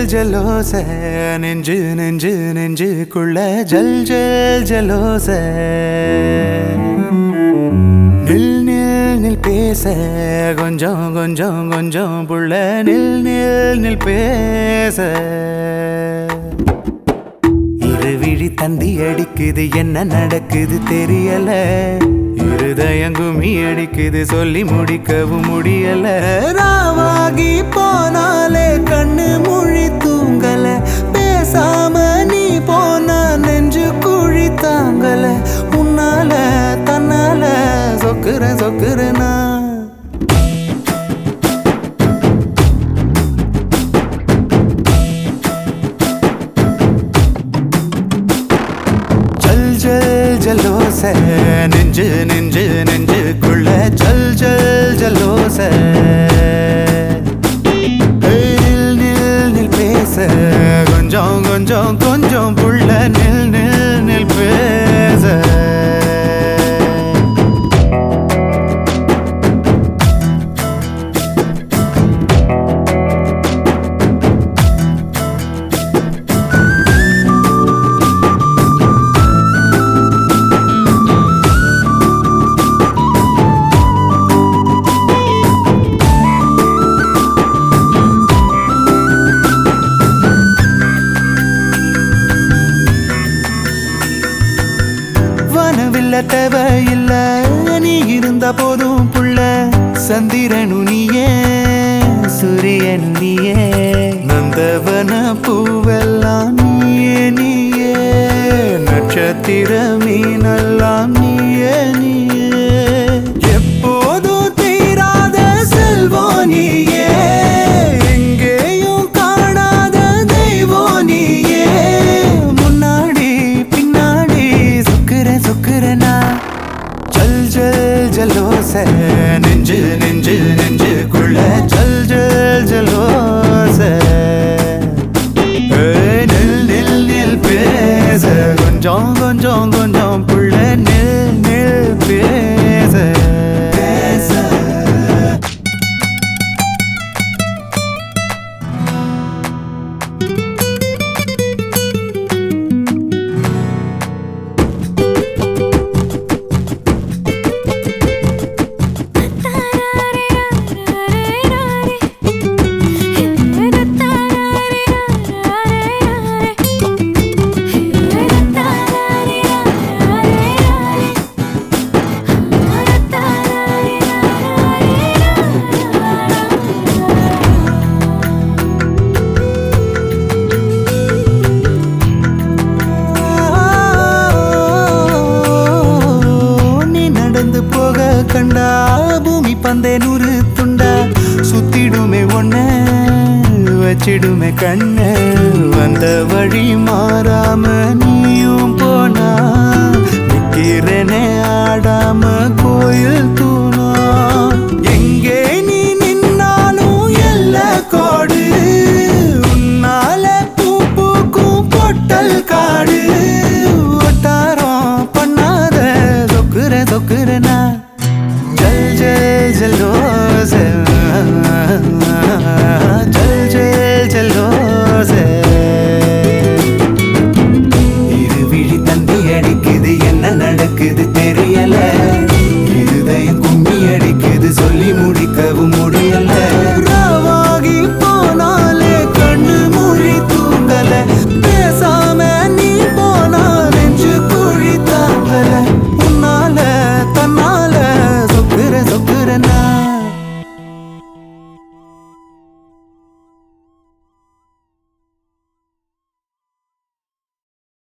ஜலோச நெஞ்சு நெஞ்சு நெஞ்சுக்குள்ள ஜல் ஜல் ஜலோச நில் நில் நில் பேச கொஞ்சம் கொஞ்சம் கொஞ்சம் புள்ள நில் நில் நில் பேச இருவிழி தந்தி அடிக்குது என்ன நடக்குது தெரியல இருதயம் குமி அடிக்குது சொல்லி முடிக்கவும் முடியல ராவாகி போனாலே கண்ணு மொழி தூங்கல பேசாம நீ போனா நெஞ்சு குழி தாங்கல உன்னால தன்னால சொக்குற சொக்குறனா ஜல் ஜல் ஜலோச நெஞ்சு நெஞ்சு நெஞ்சுக்குள்ள ஜல் ஜல் ஜலோச ஏய், நில் நில் நில் பேச கொஞ்சம் கொஞ்சம் கொஞ்சம் புள்ள நில் நில் நில் பேச வானவில்ல தேவையில்ல நீ இருந்த போதும் புள்ள சந்திரனு நீயே சூரியன் நீயே நந்தவன பூவெல்லாம் நீயே நீயே நட்சத்திர மீனெல்லாம் நீயே நீயே எப்போதும் தீராத செல்வம் நீயே எங்கேயும் காணாத தெய்வம் நீயே முன்னாடி பின்னாடி சுக்குற சுக்குறனா ஜல் ஜல் ஜலோச நெஞ்சு நெஞ்சு நெஞ்சுக்குள்ள ஜல் ஜல் ஜலோச ஏய், நில் நில் நில் பேச கொஞ்சம் கொஞ்சம் கொஞ்சம் புள்ள நில் நில் பேச பேச நீ நடந்து போக கண்டா பூமி பந்தே நூறு துண்டா சுத்திடுமே ஒண்ண வச்சிடுமே கண்ணு வந்த வழி மாறாம நீயும் போனா நிக்கிறனே ஆடாம கோயில் தூணா எங்கே நீ நின்னாலும் எல்ல கோடு உன்னால பூ பூக்கும் பொட்டல் காடு